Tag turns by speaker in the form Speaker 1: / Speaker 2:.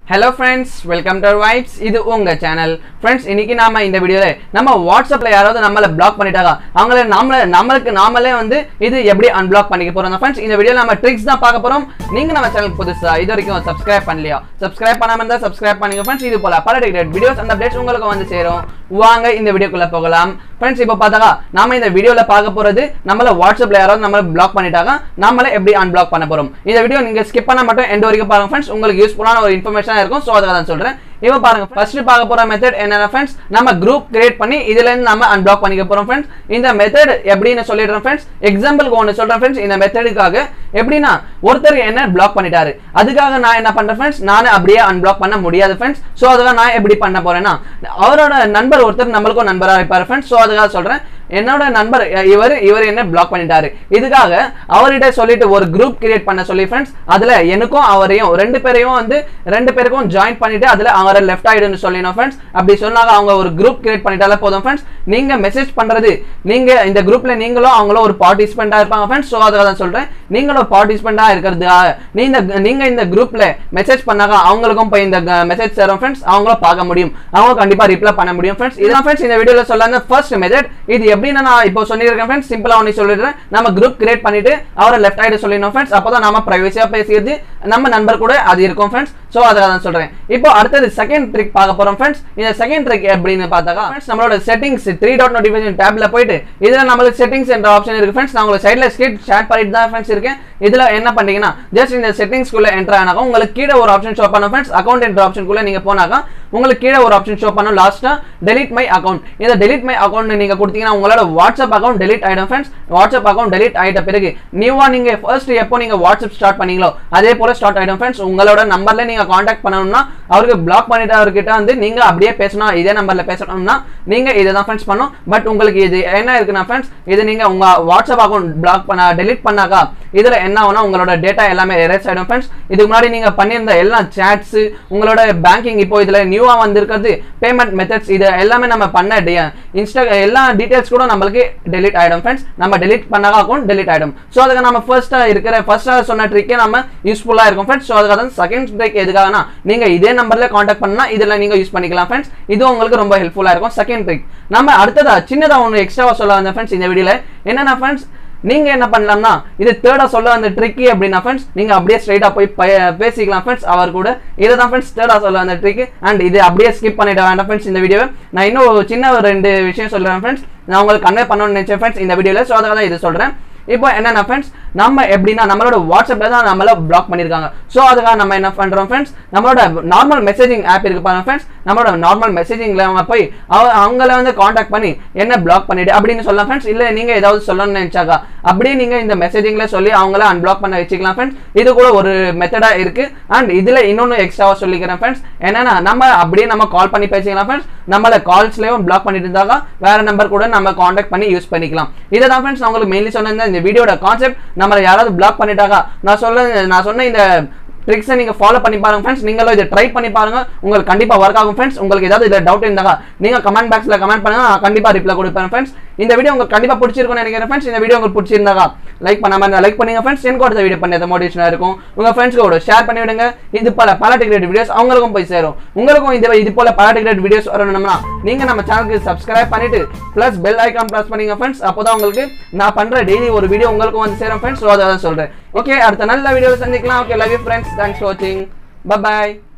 Speaker 1: Hello friends welcome to vibes இது உங்க channel friends இன்னைக்கு நாம இந்த வீடியோல நம்ம வாட்ஸ்அப்ல யாராவது நம்மள பிளாக் பண்ணிட்டாங்க அவங்கள நம்மள நம்மளுக்கு நாமளே வந்து இது எப்படி அன்பிளாக் பண்ணிக்க போறோம் ஃப்ரெண்ட்ஸ் இந்த வீடியோல நம்ம ட்ரிக்ஸ் தான் பார்க்க போறோம் நீங்க நம்ம சேனலுக்கு புதுசா இது வரைக்கும் சப்ஸ்கிரைப் பண்ணலையா சப்ஸ்கிரைப் பண்ணாம இருந்தா சப்ஸ்கிரைப் பண்ணுங்க ஃப்ரெண்ட்ஸ் இது போல பல டிகிரேட் வீடியோஸ் அந்த அப்டேட்ஸ் உங்களுக்கு வந்து சேரும் வாங்க இந்த வீடியோக்குள்ள போகலாம் ஃப்ரெண்ட்ஸ் இப்போ பார்த்தாக்கா நாம இந்த வீடியோல பார்க்க போறது நம்மள வாட்ஸ்அப்ல யாராவது நம்மள பிளாக் பண்ணிட்டாங்க நம்மள எப்படி அன்பிளாக் பண்ண போறோம் இந்த வீடியோ நீங்க ஸ்கிப் பண்ண மட்டும் எண்ட் வரைக்கும் பாருங்க ஃப்ரெண்ட்ஸ் உங்களுக்கு யூஸ்ஃபுல்லான ஒரு இன்ஃபர்மேஷனா இருக்கும் ஸோ அதுக்காக தான் சொல்றேன் இப்போ பாருங்க ஃபர்ஸ்ட் பார்க்க போற மெத்தட் என்னென்ன ஃப்ரெண்ட்ஸ் நம்ம குரூப் கிரியேட் பண்ணி இதுல இருந்து நம்ம அன்பிளாக் பண்ணிக்க போறோம் ஃப்ரெண்ட்ஸ் இந்த மெத்தட் எப்படின்னு சொல்லிடுறேன் ஃப்ரெண்ட்ஸ் எக்ஸாம்பிளுக்கு ஒன்று சொல்றேன் ஃப்ரெண்ட்ஸ் இந்த மெத்தடுக்காக எப்படின்னா ஒருத்தர் என்ன பிளாக் பண்ணிட்டாரு அதுக்காக நான் என்ன பண்றேன் ஃப்ரெண்ட்ஸ் நான் அப்படியே அன்பிளாக் பண்ண முடியாது ஃப்ரெண்ட்ஸ் ஸோ அதுக்காக நான் எப்படி பண்ண போறேன்னா அவரோட நண்பர் ஒருத்தர் நம்மளுக்கும் நண்பரா இருப்பாரு ஃப்ரெண்ட்ஸ் ஸோ அதுக்காக சொல்றேன் என்னோட நண்பர் இவர் இவர் என்ன பிளாக் பண்ணிட்டாரு இதுக்காக அவர்கிட்ட சொல்லிட்டு ஒரு குரூப் கிரியேட் பண்ண சொல்லி ஃப்ரெண்ட்ஸ் அதுல எனக்கும் அவரையும் ரெண்டு பேரையும் வந்து ரெண்டு பேருக்கும் ஜாயின் பண்ணிட்டு அதுல அவரை லெஃப்ட் ஆயிடுன்னு சொல்லினோம் ஃப்ரெண்ட்ஸ் அப்படி சொன்னாங்க அவங்க ஒரு குரூப் கிரியேட் பண்ணிட்டாலே போதும் ஃப்ரெண்ட்ஸ் நீங்க மெசேஜ் பண்றது நீங்க இந்த குரூப்ல நீங்களும் அவங்களும் ஒரு பார்ட்டிசிபெண்டா இருப்பாங்க ஃப்ரெண்ட்ஸ் ஸோ அதுக்காக தான் சொல்றேன் நீங்களும் பார்ட்டிசிபெண்டா இருக்கிறது நீங்க நீங்க இந்த குரூப்ல மெசேஜ் பண்ணாங்க அவங்களுக்கும் போய் இந்த மெசேஜ் சேரும் ஃப்ரெண்ட்ஸ் அவங்களும் பார்க்க முடியும் அவங்க கண்டிப்பா ரிப்ளை பண்ண முடியும் ஃப்ரெண்ட்ஸ் இதான் ஃப்ரெண்ட்ஸ் இந்த வீடியோல சொல்லாத ஃபர்ஸ்ட் மெத்தட் இது எப்படின்னா நான் இப்போ சொல்லியிருக்கேன் ஃப்ரெண்ட்ஸ் சிம்பிளா ஒன்று சொல்லிடுறேன் நம்ம குரூப் கிரியேட் பண்ணிட்டு அவரை லெஃப்ட் ஆயிடு சொல்லிடணும் ஃப்ரெண்ட்ஸ் அப்பதான் நம்ம பிரைவசியா பேசியது நம்ம நண்பர் கூட அது இருக்கும் ஃப்ரெண்ட்ஸ் ஸோ அதை தான் சொல்றேன் இப்போ அடுத்தது செகண்ட் ட்ரிக் பார்க்க போறோம் ஃப்ரெண்ட்ஸ் இந்த செகண்ட் ட்ரிக் எப்படின்னு பார்த்தாக்கா ஃப்ரெண்ட்ஸ் நம்மளோட செட்டிங்ஸ் த்ரீ டாட் நோட்டிஃபிகேஷன் டேப்ல போயிட்டு இதுல நம்மளுக்கு செட்டிங்ஸ் என்ற ஆப்ஷன் இருக்கு ஃப்ரெண்ட்ஸ் நான் உங்களுக்கு சைட்ல ஸ்கிரீன் ஷேர் பண்ணிட்டு தான் ஃப்ரெண்ட்ஸ் இருக்கேன் இதுல என்ன பண்ணீங்கன்னா ஜஸ்ட் இந்த செட்டிங்ஸ்குள்ள என்டர் ஆனாக்கா உங்களுக்கு கீழே ஒரு ஆப்ஷன் ஷோ பண்ணும் ஃப்ரெண்ட்ஸ் அக்கௌண்ட் என்ற ஆப்ஷனுக்குள்ள நீங்க போனாக்கா உங்களுக்கு கீழே ஒரு ஆப்ஷன் ஷோ பண்ணும் லாஸ்டா டெலிட் மை அக்கௌண்ட் இந்த டெலிட் மை அக்கௌண்ட் நீங்க கொடுத்தீங்கன்னா உங்களோட வாட்ஸ்அப் அக்கௌண்ட் டெலிட் ஆயிடும் ஃப்ரெண்ட்ஸ் வாட்ஸ்அப் அக்கௌண்ட் டெலிட் ஆயிட்ட பிறகு நியூவா நீங்க ஃபர்ஸ்ட் எப்போ நீங்க வாட்ஸ்அப் ஸ்டார்ட் பண்ணீங்களோ அதே போல ஸ்டார்ட் ஆயிடும் ஃப்ரெண்ட்ஸ் உங்களோட நம்பர்ல நீங்க காண்டாக்ட் பண்ணணும்னா அவருக்கு பிளாக் பண்ணிட்டு அவர்கிட்ட வந்து நீங்க அப்படியே பேசணும் இதே நம்பர்ல பேசணும்னா நீங்க இதை தான் ஃப்ரெண்ட்ஸ் பண்ணும் பட் உங்களுக்கு இது என்ன இருக்குன்னா ஃப்ரெண்ட்ஸ் இது நீங்க உங்க வாட்ஸ்அப் அக்கௌண்ட் பிளாக் பண்ண டெலிட் பண்ணாக்கா இதுல என்ன ஆகும்னா உங்களோட டேட்டா எல்லாமே எரேஸ் ஆயிடும் ஃப்ரெண்ட்ஸ் இதுக்கு முன்னாடி நீங்க பண்ணியிருந்த எல்லா சாட்ஸ் உங்களோட பேங்கிங் இப்போ இதுல நியூவா வந்திருக்கிறது பேமெண்ட் மெத்தட்ஸ் இது எல்லாமே நம்ம பண்ண இன்ஸ்டா எல்லா டீடைல்ஸ் கூட நம்மளுக்கு டெலிட் ஆயிடும் ஃப்ரெண்ட்ஸ் நம்ம டெலிட் பண்ணாக அக்கௌண்ட் டெலிட் ஆயிடும் ஸோ அதுக்கு நம்ம ஃபர்ஸ்டா இருக்கிற ஃபர்ஸ்டா சொன்ன ட்ரிக்கே நம்ம யூஸ்ஃபுல்லா இருக்கும் ஃப்ரெண்ட்ஸ் ஸோ அதுக்காக தான் செகண்ட் ட்ரிக் எதுக்காகனா நீங்க இதே நம்பர்ல காண்டாக்ட் பண்ணா இதுல நீங்க யூஸ் பண்ணிக்கலாம் ஃப்ரெண்ட்ஸ் இது உங்களுக்கு ரொம்ப ஹெல்ப்ஃபுல்லா இருக்கும் செகண்ட் ட்ரிக் நம்ம அடுத்ததா சின்னதா ஒன்று எக்ஸ்ட்ராவா சொல்ல வந்த ஃப்ரெண்ட்ஸ் இந்த வீடியோல என்னன்னா ஃப்ரெண்ட்ஸ் நீங்க என்ன பண்ணலாம்னா இது தேர்டா சொல்ல வந்த ட்ரிக்கி அப்படின்னா ஃப்ரெண்ட்ஸ் நீங்க அப்படியே ஸ்ட்ரைட்டா போய் பேசிக்கலாம் ஃப்ரெண்ட்ஸ் அவர் கூட இதை தான் ஃப்ரெண்ட்ஸ் தேர்டா சொல்ல வந்த ட்ரிக் அண்ட் இது அப்படியே ஸ்கிப் பண்ணிட வேண்டாம் ஃப்ரெண்ட்ஸ் இந்த வீடியோவை நான் இன்னும் சின்ன ஒரு ரெண்டு விஷயம் சொல்றேன் ஃப்ரெண்ட்ஸ் நான் உங்களுக்கு கன்வே பண்ணணும்னு நினைச்சேன் ஃப்ரெண்ட்ஸ் இந்த வீடியோல ஸோ அதுக்காக தான் இது சொல்றேன் இப்போ என்னென்ன ஃப்ரெண்ட்ஸ் நம்ம எப்படின்னா நம்மளோட வாட்ஸ்அப்ல தான் நம்மள பிளாக் பண்ணியிருக்காங்க ஸோ அதுக்காக நம்ம என்ன பண்றோம் ஃப்ரெண்ட்ஸ் நம்மளோட நார்மல் மெசேஜிங் ஆப் இருக்கு பாருங்க ஃப்ரெண்ட்ஸ் நம்மளோட நார்மல் மெசேஜிங்ல நம்ம போய் அவங்கள வந்து காண்டாக்ட் பண்ணி என்ன பிளாக் பண்ணிடு அப்படின்னு சொல்லலாம் ஃப்ரெண்ட்ஸ் இல்லை நீங்க ஏதாவது சொல்லணும்னு நினைச்சாக்கா அப்படியே நீங்க இந்த மெசேஜிங்ல சொல்லி அவங்கள அன்பிளாக் பண்ண வச்சுக்கலாம் ஃப்ரெண்ட்ஸ் இது கூட ஒரு மெத்தடா இருக்கு அண்ட் இதுல இன்னொன்னு எக்ஸ்ட்ராவா சொல்லிக்கிறேன் ஃப்ரெண்ட்ஸ் என்னன்னா நம்ம அப்படியே நம்ம கால் பண்ணி பேசிக்கலாம் ஃப்ரெண்ட்ஸ் நம்மள கால்ஸ்லயும் பிளாக் பண்ணிட்டு இருந்தாக்கா வேற நம்பர் கூட நம்ம காண்டாக்ட் பண்ணி யூஸ் பண்ணிக்கலாம் இதை தான் ஃப்ரெண்ட்ஸ் நான் உங்களுக்கு மெயின்லி சொன்ன இந்த வீடியோட கான்செப்ட் நம்மளை யாராவது பிளாக் பண்ணிட்டாக்கா நான் சொல்ல நான் சொன்ன இந்த ட்ரிக்ஸை நீங்கள் ஃபாலோ பண்ணி பாருங்க ஃப்ரெண்ட்ஸ் நீங்களும் இதை ட்ரை பண்ணி பாருங்க உங்களுக்கு கண்டிப்பாக ஒர்க் ஆகும் ஃப்ரெண்ட்ஸ் உங்களுக்கு ஏதாவது இதில் டவுட் இருந்தாங்க நீங்கள் கமெண்ட் பாக்ஸில் கமெண்ட் பண்ணுங்க நான் கண்டிப்பாக ரிப்ளை கொடுப்பேன் ஃப்ரெண்ட்ஸ் இந்த வீடியோ உங்களுக்கு கண்டிப்பாக பிடிச்சிருக்கும்னு நினைக்கிறேன் ஃப்ரெண்ட்ஸ் இந்த வீடியோ உங்களுக்கு பிடிச்சிருந்தாங்க லைக் பண்ணாம இருந்தால் லைக் பண்ணுங்க ஃப்ரெண்ட்ஸ் எனக்கு அடுத்த வீடியோ பண்ணி மோட்டிவேஷனாக இருக்கும் உங்கள் ஃப்ரெண்ட்ஸ்க்கு ஷேர் பண்ணி விடுங்க இது போல பல டிகிரேட் வீடியோஸ் அவங்களுக்கும் போய் சேரும் உங்களுக்கும் இது இது போல பல டிகிரேட் வீடியோஸ் வரணும்னா நீங்கள் நம்ம சேனலுக்கு சப்ஸ்கிரைப் பண்ணிட்டு ப்ளஸ் பெல் ஐக்கான் ப்ளஸ் பண்ணிங்க ஃப்ரெண்ட்ஸ் அப்போ தான் உங்களுக்கு நான் பண்ணுற டெய்லி ஒரு வீடியோ உங்களுக்கும் வந்து சேரும் ஃப்ரெண்ட்ஸ் ஸோ அதை சொல்கிறேன் ஓகே அடுத்த நல்ல வீடியோவில் சந்திக்கலாம் okay love you friends thanks for வாட்சிங் Bye bye.